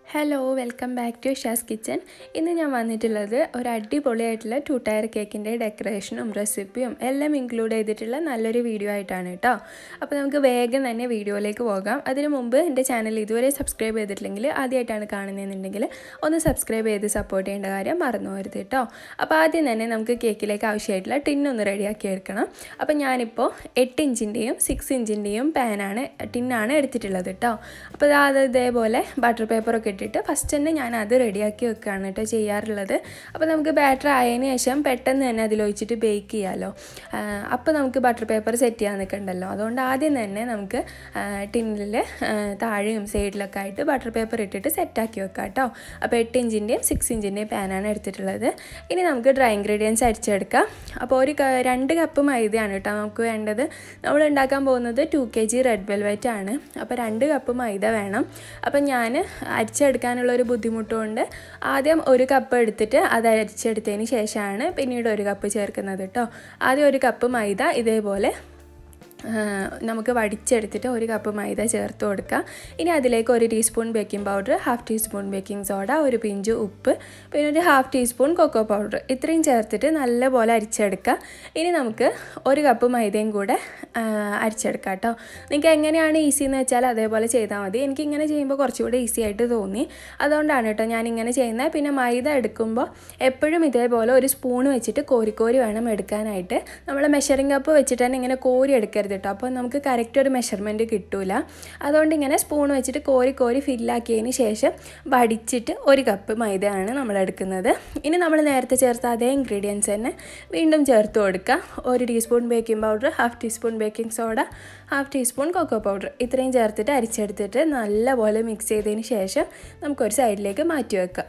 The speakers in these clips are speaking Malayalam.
hello welcome back to Isha's kitchen ഇന്ന് ഞാൻ വന്നിട്ടുള്ളത് ഒരു അടിപൊളിയായിട്ടുള്ള ടു ടയർ കേക്കിൻ്റെ ഡെക്കറേഷനും റെസിപ്പിയും എല്ലാം ഇൻക്ലൂഡ് ചെയ്തിട്ടുള്ള നല്ലൊരു വീഡിയോ ആയിട്ടാണ് കേട്ടോ അപ്പോൾ നമുക്ക് വേഗം തന്നെ വീഡിയോയിലേക്ക് പോകാം അതിനു മുമ്പ് എൻ്റെ ചാനൽ ഇതുവരെ സബ്സ്ക്രൈബ് ചെയ്തിട്ടില്ലെങ്കിൽ ആദ്യമായിട്ടാണ് കാണുന്നതെന്നുണ്ടെങ്കിൽ ഒന്ന് സബ്സ്ക്രൈബ് ചെയ്ത് സപ്പോർട്ട് ചെയ്യേണ്ട കാര്യം മറന്നു പോരുത് കേട്ടോ അപ്പോൾ ആദ്യം തന്നെ നമുക്ക് കേക്കിലേക്ക് ആവശ്യമായിട്ടുള്ള ടിന്നൊന്ന് റെഡിയാക്കി എടുക്കണം അപ്പോൾ ഞാനിപ്പോൾ എട്ട് ഇഞ്ചിൻ്റെയും സിക്സ് ഇഞ്ചിൻ്റെയും പാനാണ് ടിന്നാണ് എടുത്തിട്ടുള്ളത് കേട്ടോ അപ്പോൾ അത് ഇതേപോലെ ബട്ടർ പേപ്പറൊക്കെ ഇട്ടിട്ട് ഫസ്റ്റ് തന്നെ ഞാൻ അത് റെഡിയാക്കി വെക്കുകയാണ് കേട്ടോ ചെയ്യാറുള്ളത് അപ്പോൾ നമുക്ക് ബാറ്റർ ആയതിനു ശേഷം പെട്ടെന്ന് തന്നെ അതിലൊഴിച്ചിട്ട് ബേക്ക് ചെയ്യാമല്ലോ അപ്പോൾ നമുക്ക് ബട്ടർ പേപ്പർ സെറ്റ് ചെയ്യാൻ നിൽക്കണ്ടല്ലോ അതുകൊണ്ട് ആദ്യം തന്നെ നമുക്ക് ടിന്നിൽ താഴെയും സൈഡിലൊക്കെ ആയിട്ട് ബട്ടർ പേപ്പർ ഇട്ടിട്ട് സെറ്റാക്കി വെക്കാം കേട്ടോ അപ്പോൾ എട്ട് ഇഞ്ചിൻ്റെയും സിക്സ് ഇഞ്ചിൻ്റെയും പാനാണ് എടുത്തിട്ടുള്ളത് ഇനി നമുക്ക് ഡ്രൈ ഇൻഗ്രീഡിയൻസ് അരിച്ചെടുക്കാം അപ്പോൾ ഒരു രണ്ട് കപ്പ് മൈദയാണ് കേട്ടോ നമുക്ക് വേണ്ടത് നമ്മൾ ഉണ്ടാക്കാൻ പോകുന്നത് two K G red velvet ആണ് അപ്പോൾ രണ്ട് കപ്പ് മൈദ വേണം അപ്പോൾ ഞാൻ അരിച്ചെടുക്കാനുള്ള ഒരു ബുദ്ധിമുട്ടുകൊണ്ട് ആദ്യം ഒരു കപ്പ് എടുത്തിട്ട് അത് അരിച്ചെടുത്തതിന് ശേഷമാണ് പിന്നീട് ഒരു കപ്പ് ചേർക്കുന്നത് കേട്ടോ ആദ്യം ഒരു കപ്പ് മൈദ ഇതേപോലെ നമുക്ക് വടിച്ചെടുത്തിട്ട് ഒരു കപ്പ് മൈദ ചേർത്ത് കൊടുക്കുക ഇനി അതിലേക്ക് ഒരു teaspoon baking powder half teaspoon baking soda ഒരു പിഞ്ച് ഉപ്പ് പിന്നെ ഒരു ഹാഫ് ടീസ്പൂൺ കൊക്കോ പൗഡർ ഇത്രയും ചേർത്തിട്ട് നല്ലപോലെ അരിച്ചെടുക്കുക ഇനി നമുക്ക് ഒരു കപ്പ് മൈദയും കൂടെ അരിച്ചെടുക്കാം കേട്ടോ നിങ്ങൾക്ക് എങ്ങനെയാണ് ഈസി എന്ന് വെച്ചാൽ അതേപോലെ ചെയ്താൽ മതി എനിക്ക് ഇങ്ങനെ ചെയ്യുമ്പോൾ കുറച്ചുകൂടെ ഈസി ആയിട്ട് തോന്നി അതുകൊണ്ടാണ് കേട്ടോ ഞാൻ ഇങ്ങനെ ചെയ്യുന്നത് പിന്നെ മൈദ എടുക്കുമ്പോൾ എപ്പോഴും ഇതേപോലെ ഒരു സ്പൂൺ വെച്ചിട്ട് കോരിക്കോരി വേണം എടുക്കാനായിട്ട് നമ്മൾ മെഷറിംഗ് കപ്പ് വെച്ചിട്ട് തന്നെ ഇങ്ങനെ കോരി എടുക്കരുത് കേട്ടോ അപ്പോൾ നമുക്ക് കറക്റ്റ് ഒരു മെഷർമെൻറ്റ് കിട്ടില്ല അതുകൊണ്ട് ഇങ്ങനെ സ്പൂൺ വെച്ചിട്ട് കോരി കോരി ഫില്ലാക്കിയതിന് ശേഷം വടിച്ചിട്ട് ഒരു കപ്പ് മൈദയാണ് നമ്മൾ എടുക്കുന്നത് ഇനി നമ്മൾ നേരത്തെ ചേർത്ത അതേ ഇൻഗ്രീഡിയൻസ് തന്നെ വീണ്ടും ചേർത്ത് കൊടുക്കുക ഒരു teaspoon baking powder half teaspoon baking soda half teaspoon cocoa powder ഇത്രയും ചേർത്തിട്ട് അരിച്ചെടുത്തിട്ട് നല്ലപോലെ മിക്സ് ചെയ്തതിന് ശേഷം നമുക്കൊരു സൈഡിലേക്ക് മാറ്റി വെക്കാം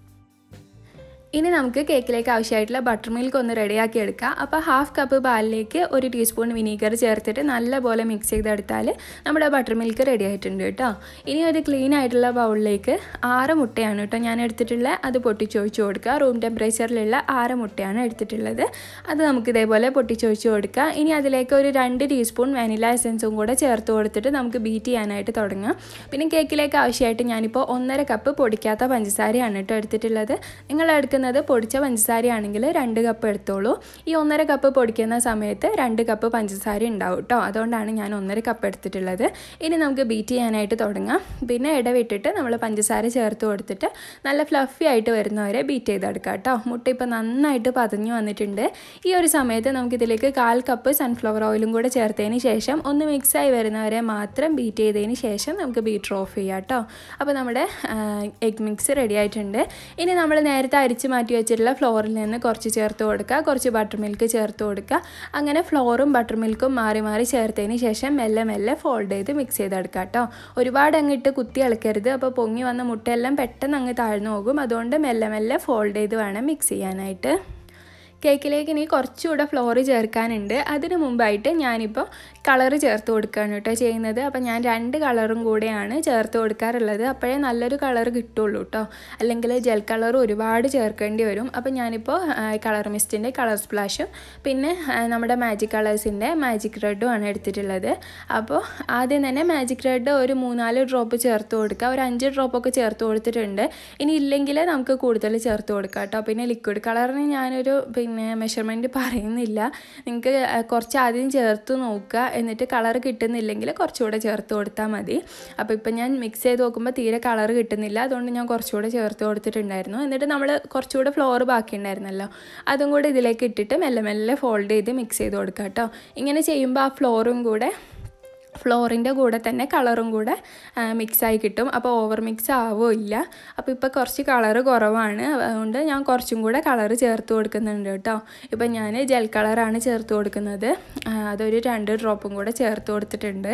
ഇനി നമുക്ക് കേക്കിലേക്ക് ആവശ്യമായിട്ടുള്ള ബട്ടർ മിൽക്ക് ഒന്ന് റെഡിയാക്കി എടുക്കാം അപ്പോൾ ഹാഫ് കപ്പ് പാലിലേക്ക് ഒരു ടീസ്പൂൺ വിനീഗർ ചേർത്തിട്ട് നല്ലപോലെ മിക്സ് ചെയ്തെടുത്താൽ നമ്മുടെ ബട്ടർ മിൽക്ക് റെഡി ആയിട്ടുണ്ട് കേട്ടോ ഇനി ഒരു ക്ലീൻ ആയിട്ടുള്ള ബൗളിലേക്ക് ആറ് മുട്ടയാണ് കേട്ടോ ഞാൻ എടുത്തിട്ടുള്ളത് അത് പൊട്ടിച്ചൊഴിച്ച് കൊടുക്കുക റൂം ടെമ്പറേച്ചറിലുള്ള ആറ് മുട്ടയാണ് എടുത്തിട്ടുള്ളത് അത് നമുക്ക് ഇതേപോലെ പൊട്ടിച്ചൊഴിച്ച് കൊടുക്കുക ഇനി അതിലേക്ക് ഒരു രണ്ട് ടീസ്പൂൺ വാനില എസൻസും കൂടെ ചേർത്ത് കൊടുത്തിട്ട് നമുക്ക് ബീറ്റ് ചെയ്യാനായിട്ട് തുടങ്ങാം പിന്നെ കേക്കിലേക്ക് ആവശ്യമായിട്ട് ഞാനിപ്പോൾ ഒന്നര കപ്പ് പൊടിക്കാത്ത പഞ്ചസാരയാണ് കേട്ടോ എടുത്തിട്ടുള്ളത് നിങ്ങൾ എടുക്കുന്ന എടുക്കുന്നത് പൊടിച്ച പഞ്ചസാരയാണെങ്കിൽ രണ്ട് കപ്പ് എടുത്തോളൂ ഈ ഒന്നര കപ്പ് പൊടിക്കുന്ന സമയത്ത് രണ്ട് കപ്പ് പഞ്ചസാര ഉണ്ടാവും കേട്ടോ അതുകൊണ്ടാണ് ഞാൻ ഒന്നര കപ്പ് എടുത്തിട്ടുള്ളത് ഇനി നമുക്ക് ബീറ്റ് ചെയ്യാനായിട്ട് തുടങ്ങാം പിന്നെ ഇടവിട്ടിട്ട് നമ്മൾ പഞ്ചസാര ചേർത്ത് കൊടുത്തിട്ട് നല്ല ഫ്ലഫി ആയിട്ട് വരുന്നവരെ ബീറ്റ് ചെയ്തെടുക്കാം കേട്ടോ മുട്ട ഇപ്പോൾ നന്നായിട്ട് പതഞ്ഞു വന്നിട്ടുണ്ട് ഈ ഒരു സമയത്ത് നമുക്കിതിലേക്ക് കാൽ കപ്പ് സൺഫ്ലവർ ഓയിലും കൂടെ ചേർത്തതിന് ശേഷം ഒന്ന് മിക്സായി വരുന്നവരെ മാത്രം ബീറ്റ് ചെയ്തതിന് ശേഷം നമുക്ക് ബീറ്റർ ഓഫ് ചെയ്യാം കേട്ടോ അപ്പോൾ നമ്മുടെ എഗ് മിക്സ് റെഡി ആയിട്ടുണ്ട് ഇനി നമ്മൾ നേരത്തെ അരിച്ച് മാറ്റി വെച്ചിട്ടുള്ള ഫ്ലോറിൽ നിന്ന് കുറച്ച് ചേർത്ത് കൊടുക്കുക കുറച്ച് ബട്ടർ മിൽക്ക് ചേർത്ത് കൊടുക്കുക അങ്ങനെ ഫ്ലോറും ബട്ടർ മിൽക്കും മാറി മാറി ചേർത്തതിന് ശേഷം മെല്ലെ മെല്ലെ ഫോൾഡ് ചെയ്ത് മിക്സ് ചെയ്തെടുക്കുക കേട്ടോ ഒരുപാട് അങ്ങിട്ട് കുത്തി ഇളക്കരുത് അപ്പോൾ പൊങ്ങി വന്ന മുട്ടയെല്ലാം പെട്ടെന്ന് അങ്ങ് താഴ്ന്നു പോകും അതുകൊണ്ട് മെല്ലെ മെല്ലെ ഫോൾഡ് ചെയ്ത് വേണം മിക്സ് ചെയ്യാനായിട്ട് കേക്കിലേക്ക് ഇനി കുറച്ചുകൂടെ ഫ്ലോറ് ചേർക്കാനുണ്ട് അതിന് മുമ്പായിട്ട് ഞാനിപ്പോൾ കളറ് ചേർത്ത് കൊടുക്കുകയാണ് കേട്ടോ ചെയ്യുന്നത് അപ്പോൾ ഞാൻ രണ്ട് കളറും കൂടെയാണ് ചേർത്ത് കൊടുക്കാറുള്ളത് അപ്പോഴേ നല്ലൊരു കളർ കിട്ടുള്ളൂ കേട്ടോ അല്ലെങ്കിൽ ജെൽ കളർ ഒരുപാട് ചേർക്കേണ്ടി വരും അപ്പോൾ ഞാനിപ്പോൾ കളർ മിസ്റ്റിൻ്റെ കളർ സ്പ്ലാഷും പിന്നെ നമ്മുടെ മാജിക് കളേഴ്സിൻ്റെ മാജിക് റെഡും ആണ് എടുത്തിട്ടുള്ളത് അപ്പോൾ ആദ്യം തന്നെ മാജിക് റെഡ് ഒരു മൂന്നാല് ഡ്രോപ്പ് ചേർത്ത് കൊടുക്കുക ഒരു അഞ്ച് ഡ്രോപ്പൊക്കെ ചേർത്ത് കൊടുത്തിട്ടുണ്ട് ഇനി ഇല്ലെങ്കിൽ നമുക്ക് കൂടുതൽ ചേർത്ത് കൊടുക്കാം കേട്ടോ പിന്നെ ലിക്വിഡ് കളറിന് ഞാനൊരു പിന്നെ മെഷർമെൻറ്റ് പറയുന്നില്ല നിങ്ങൾക്ക് കുറച്ച് ആദ്യം ചേർത്ത് നോക്കുക എന്നിട്ട് കളർ കിട്ടുന്നില്ലെങ്കിൽ കുറച്ചുകൂടെ ചേർത്ത് കൊടുത്താൽ മതി അപ്പോൾ ഇപ്പം ഞാൻ മിക്സ് ചെയ്ത് നോക്കുമ്പോൾ തീരെ കളർ കിട്ടുന്നില്ല അതുകൊണ്ട് ഞാൻ കുറച്ചുകൂടെ ചേർത്ത് കൊടുത്തിട്ടുണ്ടായിരുന്നു എന്നിട്ട് നമ്മൾ കുറച്ചുകൂടെ ഫ്ലോർ ബാക്കി ഉണ്ടായിരുന്നല്ലോ അതും കൂടെ ഇതിലേക്ക് ഇട്ടിട്ട് മെല്ലെ മെല്ലെ ഫോൾഡ് ചെയ്ത് മിക്സ് ചെയ്ത് കൊടുക്കുക കേട്ടോ ഇങ്ങനെ ചെയ്യുമ്പോൾ ആ ഫ്ലോറും കൂടെ ഫ്ലോറിൻ്റെ കൂടെ തന്നെ കളറും കൂടെ മിക്സായി കിട്ടും അപ്പോൾ ഓവർ മിക്സ് ആവുമില്ല അപ്പോൾ ഇപ്പോൾ കുറച്ച് കളറ് കുറവാണ് അതുകൊണ്ട് ഞാൻ കുറച്ചും കൂടെ കളറ് ചേർത്ത് കൊടുക്കുന്നുണ്ട് കേട്ടോ ഇപ്പോൾ ഞാൻ ജെൽ കളറാണ് ചേർത്ത് കൊടുക്കുന്നത് അതൊരു രണ്ട് ഡ്രോപ്പും കൂടെ ചേർത്ത് കൊടുത്തിട്ടുണ്ട്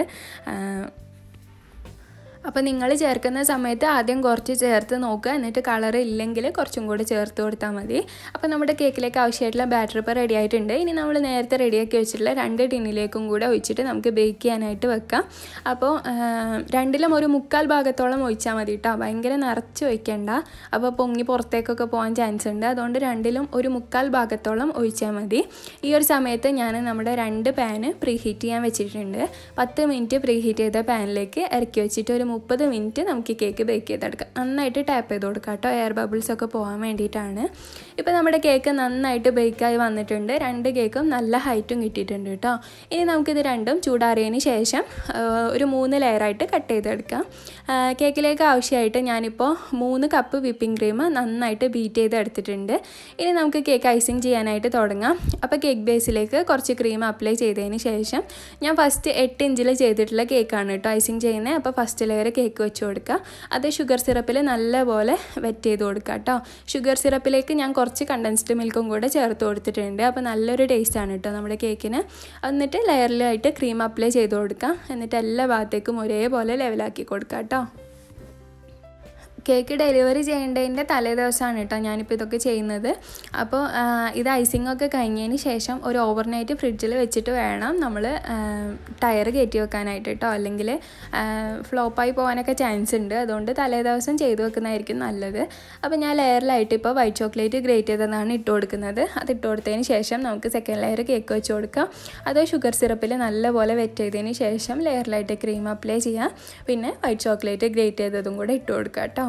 അപ്പോൾ നിങ്ങൾ ചേർക്കുന്ന സമയത്ത് ആദ്യം കുറച്ച് ചേർത്ത് നോക്കുക എന്നിട്ട് കളർ ഇല്ലെങ്കിൽ കുറച്ചും കൂടി ചേർത്ത് കൊടുത്താൽ മതി അപ്പോൾ നമ്മുടെ കേക്കിലേക്ക് ആവശ്യമായിട്ടുള്ള ബാറ്റർ ഇപ്പോൾ റെഡി ആയിട്ടുണ്ട് ഇനി നമ്മൾ നേരത്തെ റെഡിയാക്കി വെച്ചിട്ടുള്ള രണ്ട് ടിന്നിലേക്കും കൂടെ ഒഴിച്ചിട്ട് നമുക്ക് ബേക്ക് ചെയ്യാനായിട്ട് വെക്കാം അപ്പോൾ രണ്ടിലും ഒരു മുക്കാൽ ഭാഗത്തോളം ഒഴിച്ചാൽ മതി കേട്ടോ ഭയങ്കര നിറച്ച് ഒഴിക്കേണ്ട അപ്പോൾ പൊങ്ങി പുറത്തേക്കൊക്കെ പോകാൻ ചാൻസ് ഉണ്ട് അതുകൊണ്ട് രണ്ടിലും ഒരു മുക്കാൽ ഭാഗത്തോളം ഒഴിച്ചാൽ മതി ഈ ഒരു സമയത്ത് ഞാൻ നമ്മുടെ രണ്ട് പാന് പ്രീ ഹീറ്റ് ചെയ്യാൻ വെച്ചിട്ടുണ്ട് പത്ത് മിനിറ്റ് പ്രീ ഹീറ്റ് ചെയ്ത പാനിലേക്ക് ഇറക്കി വെച്ചിട്ട് ഒരു മുപ്പത് മിനിറ്റ് നമുക്ക് ഈ കേക്ക് ബേക്ക് ചെയ്തെടുക്കാം നന്നായിട്ട് ടാപ്പ് ചെയ്ത് കൊടുക്കാം കേട്ടോ എയർ ബബിൾസ് ഒക്കെ പോകാൻ വേണ്ടിയിട്ടാണ് ഇപ്പോൾ നമ്മുടെ കേക്ക് നന്നായിട്ട് ബേക്കായി വന്നിട്ടുണ്ട് രണ്ട് കേക്കും നല്ല ഹൈറ്റും കിട്ടിയിട്ടുണ്ട് കേട്ടോ ഇനി നമുക്കിത് രണ്ടും ചൂടാറിയതിന് ശേഷം ഒരു മൂന്ന് ലെയറായിട്ട് കട്ട് ചെയ്തെടുക്കാം കേക്കിലേക്ക് ആവശ്യമായിട്ട് ഞാനിപ്പോൾ മൂന്ന് കപ്പ് വിപ്പിംഗ് ക്രീം നന്നായിട്ട് ബീറ്റ് ചെയ്ത് എടുത്തിട്ടുണ്ട് ഇനി നമുക്ക് കേക്ക് ഐസിങ് ചെയ്യാനായിട്ട് തുടങ്ങാം അപ്പോൾ കേക്ക് ബേസിലേക്ക് കുറച്ച് ക്രീം അപ്ലൈ ചെയ്തതിന് ശേഷം ഞാൻ ഫസ്റ്റ് എട്ട് ഇഞ്ചിൽ ചെയ്തിട്ടുള്ള കേക്കാണ് കേട്ടോ ഐസിങ് ചെയ്യുന്നത് അപ്പോൾ ഫസ്റ്റ് ലെയർ കേക്ക് വെച്ച് കൊടുക്കുക അത് ഷുഗർ സിറപ്പിൽ നല്ലപോലെ വെറ്റ് ചെയ്ത് കൊടുക്കുക കേട്ടോ ഷുഗർ സിറപ്പിലേക്ക് ഞാൻ കുറച്ച് കണ്ടൻസ്ഡ് മിൽക്കും കൂടെ ചേർത്ത് കൊടുത്തിട്ടുണ്ട് അപ്പോൾ നല്ലൊരു ടേസ്റ്റാണ് കേട്ടോ നമ്മുടെ കേക്കിന് എന്നിട്ട് ലെയറിലായിട്ട് ക്രീം അപ്ലൈ ചെയ്ത് കൊടുക്കാം എന്നിട്ട് എല്ലാ ഭാഗത്തേക്കും ഒരേപോലെ ലെവലാക്കി കൊടുക്കാം കേട്ടോ കേക്ക് ഡെലിവറി ചെയ്യേണ്ടതിൻ്റെ തലേ ദിവസമാണ് കേട്ടോ ഞാനിപ്പോൾ ഇതൊക്കെ ചെയ്യുന്നത് അപ്പോൾ ഇത് ഐസിംഗ് ഒക്കെ കഴിഞ്ഞതിന് ശേഷം ഒരു ഓവർനൈറ്റ് ഫ്രിഡ്ജിൽ വെച്ചിട്ട് വേണം നമ്മൾ ടയർ കയറ്റി വെക്കാനായിട്ട് കേട്ടോ അല്ലെങ്കിൽ ഫ്ലോപ്പായി പോകാനൊക്കെ ചാൻസ് ഉണ്ട് അതുകൊണ്ട് തലേ ദിവസം ചെയ്തു വെക്കുന്നതായിരിക്കും നല്ലത് അപ്പോൾ ഞാൻ ലെയറിലായിട്ട് ഇപ്പോൾ വൈറ്റ് ചോക്ലേറ്റ് ഗ്രേറ്റ് ചെയ്തതാണ് ഇട്ട് കൊടുക്കുന്നത് അത് ഇട്ട് കൊടുത്തതിന് ശേഷം നമുക്ക് സെക്കൻഡ് ലെയർ കേക്ക് വെച്ച് കൊടുക്കാം അത് ഷുഗർ സിറപ്പിൽ നല്ലപോലെ വെറ്റ് ചെയ്തതിന് ശേഷം ലെയറിലായിട്ട് ക്രീം അപ്ലൈ ചെയ്യാം പിന്നെ വൈറ്റ് ചോക്ലേറ്റ് ഗ്രേറ്റ് ചെയ്തതും കൂടെ ഇട്ട് കൊടുക്കാം കേട്ടോ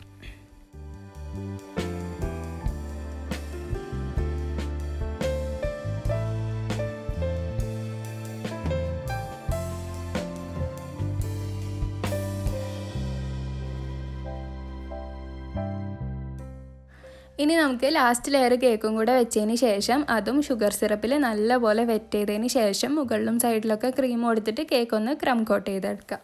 ഇനി നമുക്ക് ലാസ്റ്റ് ലെയർ കേക്കും കൂടെ വെച്ചതിന് ശേഷം അതും ഷുഗർ സിറപ്പിൽ നല്ലപോലെ വെറ്റ് ചെയ്തതിന് ശേഷം മുകളിലും സൈഡിലൊക്കെ ക്രീം കൊടുത്തിട്ട് കേക്ക് ഒന്ന് ക്രം കോട്ട് ചെയ്തെടുക്കാം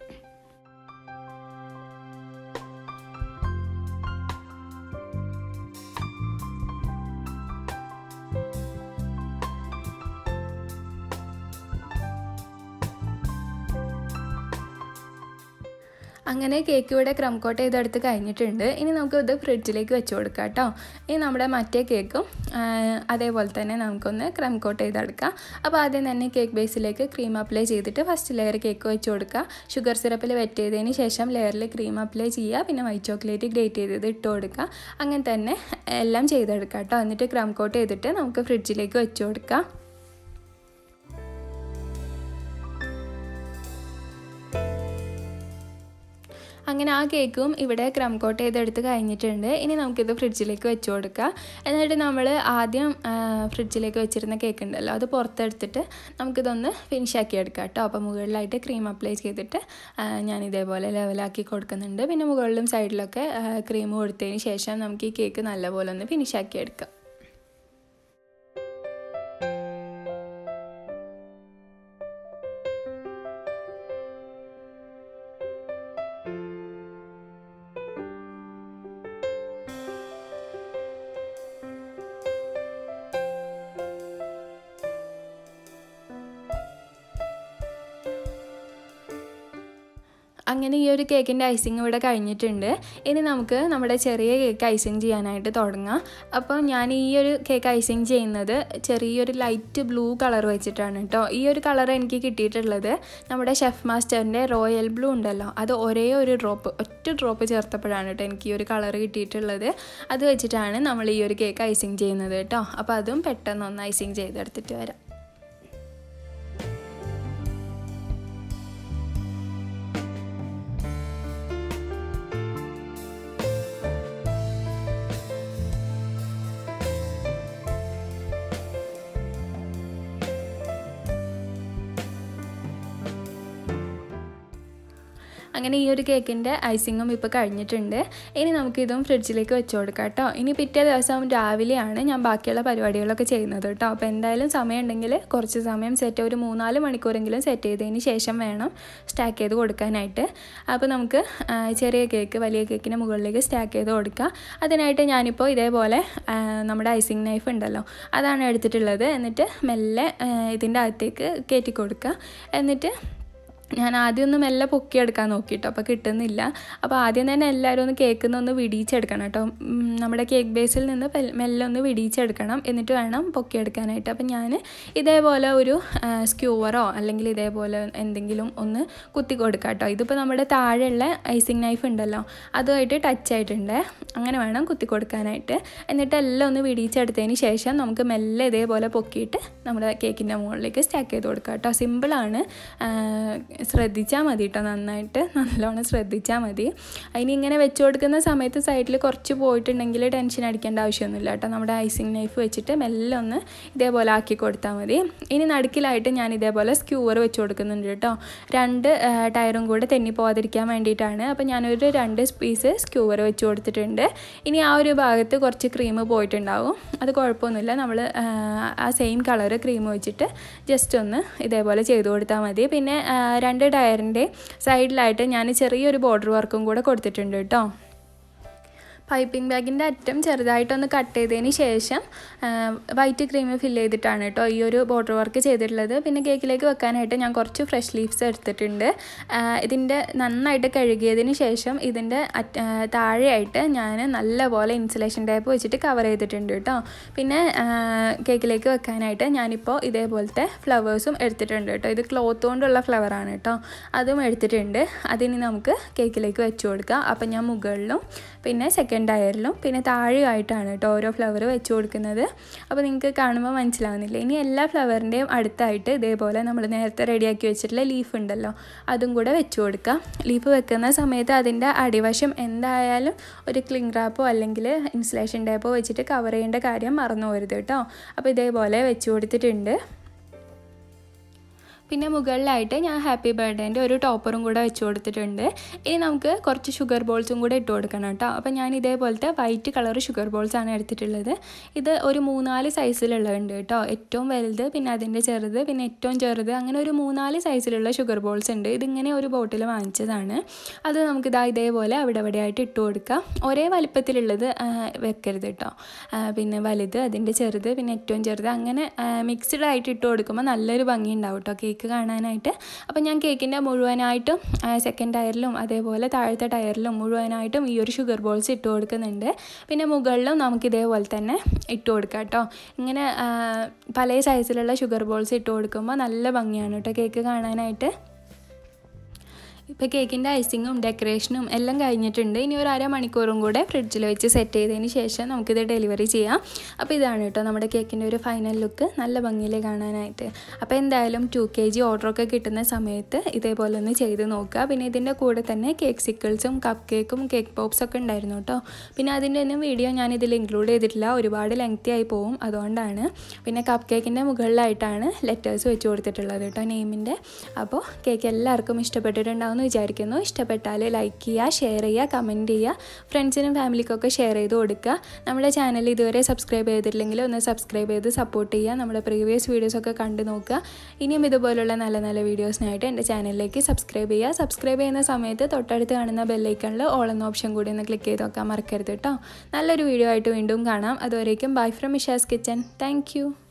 അങ്ങനെ കേക്ക് ഇവിടെ ക്രം കോട്ട് ചെയ്തെടുത്ത് കഴിഞ്ഞിട്ടുണ്ട് ഇനി നമുക്ക് ഇത് ഫ്രിഡ്ജിലേക്ക് വെച്ച് കൊടുക്കാം കേട്ടോ ഇനി നമ്മുടെ മറ്റേ കേക്കും അതേപോലെ തന്നെ നമുക്കൊന്ന് ക്രം കോട്ട് ചെയ്തെടുക്കാം അപ്പോൾ ആദ്യം തന്നെ കേക്ക് ബേസിലേക്ക് ക്രീം അപ്ലൈ ചെയ്തിട്ട് ഫസ്റ്റ് ലെയർ കേക്ക് വെച്ച് കൊടുക്കുക ഷുഗർ സിറപ്പിൽ വെറ്റ് ചെയ്തതിന് ശേഷം ലെയറിൽ ക്രീം അപ്ലൈ ചെയ്യുക പിന്നെ വൈറ്റ് ചോക്ലേറ്റ് ഗ്രേറ്റ് ചെയ്തത് ഇട്ട് കൊടുക്കുക അങ്ങനെ തന്നെ എല്ലാം ചെയ്തെടുക്കാം കേട്ടോ എന്നിട്ട് ക്രം കോട്ട് ചെയ്തിട്ട് നമുക്ക് ഫ്രിഡ്ജിലേക്ക് വെച്ച് കൊടുക്കാം അങ്ങനെ ആ കേക്കും ഇവിടെ ക്രം കോട്ട് ചെയ്തെടുത്ത് കഴിഞ്ഞിട്ടുണ്ട് ഇനി നമുക്കിത് ഫ്രിഡ്ജിലേക്ക് വെച്ച് കൊടുക്കാം എന്നിട്ട് നമ്മൾ ആദ്യം ഫ്രിഡ്ജിലേക്ക് വെച്ചിരുന്ന കേക്ക് ഉണ്ടല്ലോ അത് പുറത്തെടുത്തിട്ട് നമുക്കിതൊന്ന് ഫിനിഷാക്കി എടുക്കാം കേട്ടോ അപ്പോൾ മുകളിലായിട്ട് ക്രീം അപ്ലൈ ചെയ്തിട്ട് ഞാൻ ഇതേപോലെ ലെവലാക്കി കൊടുക്കുന്നുണ്ട് പിന്നെ മുകളിലും സൈഡിലൊക്കെ ക്രീം കൊടുത്തതിന് ശേഷം നമുക്ക് ഈ കേക്ക് നല്ലപോലെ ഒന്ന് ഫിനിഷാക്കി എടുക്കാം അങ്ങനെ ഈ ഒരു കേക്കിൻ്റെ ഐസിങ് ഇവിടെ കഴിഞ്ഞിട്ടുണ്ട് ഇനി നമുക്ക് നമ്മുടെ ചെറിയ കേക്ക് ഐസിങ് ചെയ്യാനായിട്ട് തുടങ്ങാം അപ്പോൾ ഞാൻ ഈ ഒരു കേക്ക് ഐസിങ് ചെയ്യുന്നത് ചെറിയൊരു ലൈറ്റ് ബ്ലൂ കളർ വെച്ചിട്ടാണ് കേട്ടോ ഈ ഒരു കളർ എനിക്ക് കിട്ടിയിട്ടുള്ളത് നമ്മുടെ ഷെഫ് മാസ്റ്ററിൻ്റെ റോയൽ ബ്ലൂ ഉണ്ടല്ലോ അത് ഒരേ ഒരു ഡ്രോപ്പ് ഒറ്റ ഡ്രോപ്പ് ചേർത്തപ്പോഴാണ് കേട്ടോ എനിക്ക് ഈ ഒരു കളർ കിട്ടിയിട്ടുള്ളത് അത് വെച്ചിട്ടാണ് നമ്മൾ ഈ ഒരു കേക്ക് ഐസിങ് ചെയ്യുന്നത് കേട്ടോ അപ്പോൾ അതും പെട്ടെന്ന് ഒന്ന് ഐസിങ് ചെയ്തെടുത്തിട്ട് വരാം അങ്ങനെ ഈ ഒരു കേക്കിൻ്റെ ഐസിങ്ങും ഇപ്പോൾ കഴിഞ്ഞിട്ടുണ്ട് ഇനി നമുക്കിതും ഫ്രിഡ്ജിലേക്ക് വെച്ച് കൊടുക്കാം കേട്ടോ ഇനി പിറ്റേ ദിവസം രാവിലെയാണ് ഞാൻ ബാക്കിയുള്ള പരിപാടികളൊക്കെ ചെയ്യുന്നത് കേട്ടോ അപ്പോൾ എന്തായാലും സമയം ഉണ്ടെങ്കിൽ കുറച്ച് സമയം സെറ്റ് ഒരു മൂന്നാല് മണിക്കൂറെങ്കിലും സെറ്റ് ചെയ്തതിന് ശേഷം വേണം സ്റ്റാക്ക് ചെയ്ത് കൊടുക്കാനായിട്ട് അപ്പോൾ നമുക്ക് ചെറിയ കേക്ക് വലിയ കേക്കിന് മുകളിലേക്ക് സ്റ്റാക്ക് ചെയ്ത് കൊടുക്കാം അതിനായിട്ട് ഞാനിപ്പോൾ ഇതേപോലെ നമ്മുടെ ഐസിങ് നൈഫ് ഉണ്ടല്ലോ അതാണ് എടുത്തിട്ടുള്ളത് എന്നിട്ട് മെല്ലെ ഇതിൻ്റെ അകത്തേക്ക് കയറ്റി കൊടുക്കുക എന്നിട്ട് ഞാൻ ആദ്യം ഒന്ന് മെല്ലെ പൊക്കിയെടുക്കാൻ നോക്കിയിട്ടോ അപ്പോൾ കിട്ടുന്നില്ല അപ്പോൾ ആദ്യം തന്നെ എല്ലാവരും ഒന്ന് കേക്കിൽ ഒന്ന് വിടിയിച്ചെടുക്കണം കേട്ടോ നമ്മുടെ കേക്ക് ബേസിൽ നിന്ന് മെല്ലെ ഒന്ന് വിടിയിച്ചെടുക്കണം എന്നിട്ട് വേണം പൊക്കിയെടുക്കാനായിട്ട് അപ്പോൾ ഞാൻ ഇതേപോലെ ഒരു സ്ക്യൂവറോ അല്ലെങ്കിൽ ഇതേപോലെ എന്തെങ്കിലും ഒന്ന് കുത്തി കൊടുക്കാം കേട്ടോ ഇതിപ്പോൾ നമ്മുടെ താഴെയുള്ള ഐസിങ് നൈഫ് ഉണ്ടല്ലോ അതുമായിട്ട് ടച്ച് ആയിട്ടുണ്ട് അങ്ങനെ വേണം കുത്തി കൊടുക്കാനായിട്ട് എന്നിട്ട് എല്ലാം ഒന്ന് വിടിയിച്ചെടുത്തതിന് ശേഷം നമുക്ക് മെല്ലെ ഇതേപോലെ പൊക്കിയിട്ട് നമ്മുടെ കേക്കിൻ്റെ മുകളിലേക്ക് സ്റ്റാക്ക് ചെയ്ത് കൊടുക്കാം കേട്ടോ സിമ്പിളാണ് ശ്രദ്ധിച്ചാൽ മതി കേട്ടോ നന്നായിട്ട് നല്ലോണം ശ്രദ്ധിച്ചാൽ മതി അതിന് ഇങ്ങനെ വെച്ച് കൊടുക്കുന്ന സമയത്ത് സൈഡിൽ കുറച്ച് പോയിട്ടുണ്ടെങ്കിൽ ടെൻഷൻ അടിക്കേണ്ട ആവശ്യമൊന്നുമില്ല കേട്ടോ നമ്മുടെ ഐസിങ് നൈഫ് വെച്ചിട്ട് മെല്ലെ ഒന്ന് ഇതേപോലെ ആക്കി കൊടുത്താൽ മതി ഇനി നടുക്കിലായിട്ട് ഞാൻ ഇതേപോലെ സ്ക്യൂവർ വെച്ച് കൊടുക്കുന്നുണ്ട് കേട്ടോ രണ്ട് ടയറും കൂടെ തെന്നി പോകാതിരിക്കാൻ വേണ്ടിയിട്ടാണ് അപ്പോൾ ഞാനൊരു രണ്ട് പീസ് സ്ക്യൂവർ വെച്ച് കൊടുത്തിട്ടുണ്ട് ഇനി ആ ഒരു ഭാഗത്ത് കുറച്ച് ക്രീം പോയിട്ടുണ്ടാവും അത് കുഴപ്പമൊന്നുമില്ല നമ്മൾ ആ സെയിം കളർ ക്രീം വെച്ചിട്ട് ജസ്റ്റ് ഒന്ന് ഇതേപോലെ ചെയ്ത് കൊടുത്താൽ മതി പിന്നെ രണ്ട് ടയറിൻ്റെ സൈഡിലായിട്ട് ഞാൻ ചെറിയൊരു ബോർഡർ വർക്കും കൂടെ കൊടുത്തിട്ടുണ്ട് കേട്ടോ പൈപ്പിംഗ് ബാഗിൻ്റെ അറ്റം ചെറുതായിട്ടൊന്ന് കട്ട് ചെയ്തതിന് ശേഷം വൈറ്റ് ക്രീം ഫില്ല് ചെയ്തിട്ടാണ് കേട്ടോ ഈ ഒരു ബോർഡർ വർക്ക് ചെയ്തിട്ടുള്ളത് പിന്നെ കേക്കിലേക്ക് വെക്കാനായിട്ട് ഞാൻ കുറച്ച് ഫ്രഷ് ലീവ്സ് എടുത്തിട്ടുണ്ട് ഇതിൻ്റെ നന്നായിട്ട് കഴുകിയതിന് ശേഷം ഇതിൻ്റെ താഴെയായിട്ട് ഞാൻ നല്ലപോലെ ഇൻസുലേഷൻ ടേപ്പ് വെച്ചിട്ട് കവർ ചെയ്തിട്ടുണ്ട് കേട്ടോ പിന്നെ കേക്കിലേക്ക് വെക്കാനായിട്ട് ഞാനിപ്പോൾ ഇതേപോലത്തെ ഫ്ലവേഴ്സും എടുത്തിട്ടുണ്ട് കേട്ടോ ഇത് ക്ലോത്ത് കൊണ്ടുള്ള ഫ്ലവറാണ് കേട്ടോ അതും എടുത്തിട്ടുണ്ട് അതിന് നമുക്ക് കേക്കിലേക്ക് വെച്ച് കൊടുക്കാം അപ്പം ഞാൻ മുകളിലും പിന്നെ സെക്കൻഡ് ടയറിലും പിന്നെ താഴെയായിട്ടാണ് കേട്ടോ ഓരോ ഫ്ലവർ വെച്ച് കൊടുക്കുന്നത് അപ്പോൾ നിങ്ങൾക്ക് കാണുമ്പോൾ മനസ്സിലാവുന്നില്ല ഇനി എല്ലാ ഫ്ലവറിൻ്റെയും അടുത്തായിട്ട് ഇതേപോലെ നമ്മൾ നേരത്തെ റെഡിയാക്കി വെച്ചിട്ടുള്ള ലീഫ് ഉണ്ടല്ലോ അതും കൂടെ വെച്ച് കൊടുക്കാം ലീഫ് വെക്കുന്ന സമയത്ത് അതിൻ്റെ അടിവശം എന്തായാലും ഒരു ക്ലിങ് റാപ്പോ അല്ലെങ്കിൽ ഇൻസുലേഷൻ ടേപ്പോ വെച്ചിട്ട് കവർ ചെയ്യേണ്ട കാര്യം മറന്നു പോരുത് കേട്ടോ അപ്പോൾ ഇതേപോലെ വെച്ച് കൊടുത്തിട്ടുണ്ട് പിന്നെ മുകളിലായിട്ട് ഞാൻ ഹാപ്പി ബർത്ത്ഡേൻ്റെ ഒരു ടോപ്പറും കൂടെ വെച്ച് കൊടുത്തിട്ടുണ്ട് ഇനി നമുക്ക് കുറച്ച് ഷുഗർ ബോൾസും കൂടെ ഇട്ട് കൊടുക്കണം കേട്ടോ അപ്പോൾ ഞാൻ ഇതേപോലത്തെ വൈറ്റ് കളർ ഷുഗർ ബോൾസാണ് എടുത്തിട്ടുള്ളത് ഇത് ഒരു മൂന്നാല് സൈസിലുള്ളതുണ്ട് കേട്ടോ ഏറ്റവും വലുത് പിന്നെ അതിൻ്റെ ചെറുത് പിന്നെ ഏറ്റവും ചെറുത് അങ്ങനെ ഒരു മൂന്നാല് സൈസിലുള്ള ഷുഗർ ബോൾസ് ഉണ്ട് ഇതിങ്ങനെ ഒരു ബോട്ടിൽ വാങ്ങിച്ചതാണ് അത് നമുക്കിതാ ഇതേപോലെ അവിടെ അവിടെ ആയിട്ട് ഇട്ട് കൊടുക്കാം ഒരേ വലിപ്പത്തിലുള്ളത് വെക്കരുത് കേട്ടോ പിന്നെ വലുത് അതിൻ്റെ ചെറുത് പിന്നെ ഏറ്റവും ചെറുത് അങ്ങനെ മിക്സ്ഡ് ആയിട്ട് ഇട്ട് കൊടുക്കുമ്പോൾ നല്ലൊരു ഭംഗി ഉണ്ടാവും കേട്ടോ കേക്ക് കാണാനായിട്ട് അപ്പോൾ ഞാൻ കേക്കിൻ്റെ മുഴുവനായിട്ടും സെക്കൻഡ് ടയറിലും അതേപോലെ താഴത്തെ ടയറിലും മുഴുവനായിട്ടും ഈ ഒരു ഷുഗർ ബോൾസ് ഇട്ട് കൊടുക്കുന്നുണ്ട് പിന്നെ മുകളിലും നമുക്ക് ഇതേപോലെ തന്നെ ഇട്ട് കൊടുക്കാം കേട്ടോ ഇങ്ങനെ പല സൈസിലുള്ള ഷുഗർ ബോൾസ് ഇട്ട് കൊടുക്കുമ്പോൾ നല്ല ഭംഗിയാണ് കേട്ടോ കേക്ക് കാണാനായിട്ട് ഇപ്പോൾ കേക്കിൻ്റെ ഐസിങ്ങും ഡെക്കറേഷനും എല്ലാം കഴിഞ്ഞിട്ടുണ്ട് ഇനി ഒരു അരമണിക്കൂറും കൂടെ ഫ്രിഡ്ജിൽ വെച്ച് സെറ്റ് ചെയ്തതിന് ശേഷം നമുക്കിത് ഡെലിവറി ചെയ്യാം അപ്പോൾ ഇതാണ് കേട്ടോ നമ്മുടെ കേക്കിൻ്റെ ഒരു ഫൈനൽ ലുക്ക് നല്ല ഭംഗിയിൽ കാണാനായിട്ട് അപ്പോൾ എന്തായാലും ടു കെ ജി ഓർഡറൊക്കെ കിട്ടുന്ന സമയത്ത് ഇതേപോലെ ഒന്ന് ചെയ്ത് നോക്കുക പിന്നെ ഇതിൻ്റെ കൂടെ തന്നെ കേക്ക് സിക്കിൾസും കപ്പ് കേക്കും കേക്ക് പോപ്സ് ഒക്കെ ഉണ്ടായിരുന്നു കേട്ടോ പിന്നെ അതിൻ്റെ ഒന്നും വീഡിയോ ഞാൻ ഇതിൽ ഇൻക്ലൂഡ് ചെയ്തിട്ടില്ല ഒരുപാട് ലെങ്തി ആയി പോവും അതുകൊണ്ടാണ് പിന്നെ കപ്പ് കേക്കിൻ്റെ മുകളിലായിട്ടാണ് ലെറ്റേഴ്സ് വെച്ച് കൊടുത്തിട്ടുള്ളത് കേട്ടോ നെയിമിൻ്റെ അപ്പോൾ കേക്ക് എല്ലാവർക്കും ഇഷ്ടപ്പെട്ടിട്ടുണ്ടാവും എന്ന് വിചാരിക്കുന്നു ഇഷ്ടപ്പെട്ടാൽ ലൈക്ക് ചെയ്യുക ഷെയർ ചെയ്യുക കമൻറ്റ് ചെയ്യുക ഫ്രണ്ട്സിനും ഫാമിലിക്കൊക്കെ ഷെയർ ചെയ്ത് കൊടുക്കുക നമ്മുടെ ചാനൽ ഇതുവരെ സബ്സ്ക്രൈബ് ചെയ്തിട്ടില്ലെങ്കിൽ ഒന്ന് സബ്സ്ക്രൈബ് ചെയ്ത് സപ്പോർട്ട് ചെയ്യുക നമ്മുടെ പ്രീവിയസ് വീഡിയോസൊക്കെ കണ്ടു നോക്കുക ഇനിയും ഇതുപോലുള്ള നല്ല നല്ല വീഡിയോസിനായിട്ട് എൻ്റെ ചാനലിലേക്ക് സബ്സ്ക്രൈബ് ചെയ്യുക സബ്സ്ക്രൈബ് ചെയ്യുന്ന സമയത്ത് തൊട്ടടുത്ത് കാണുന്ന ബെല്ലൈക്കണിൽ ഓൾ എന്ന ഓപ്ഷൻ കൂടി ഒന്ന് ക്ലിക്ക് ചെയ്ത് നോക്കാൻ മറക്കരുത് കേട്ടോ നല്ലൊരു വീഡിയോ ആയിട്ട് വീണ്ടും കാണാം അതുവരേക്കും bye from Isha's kitchen thank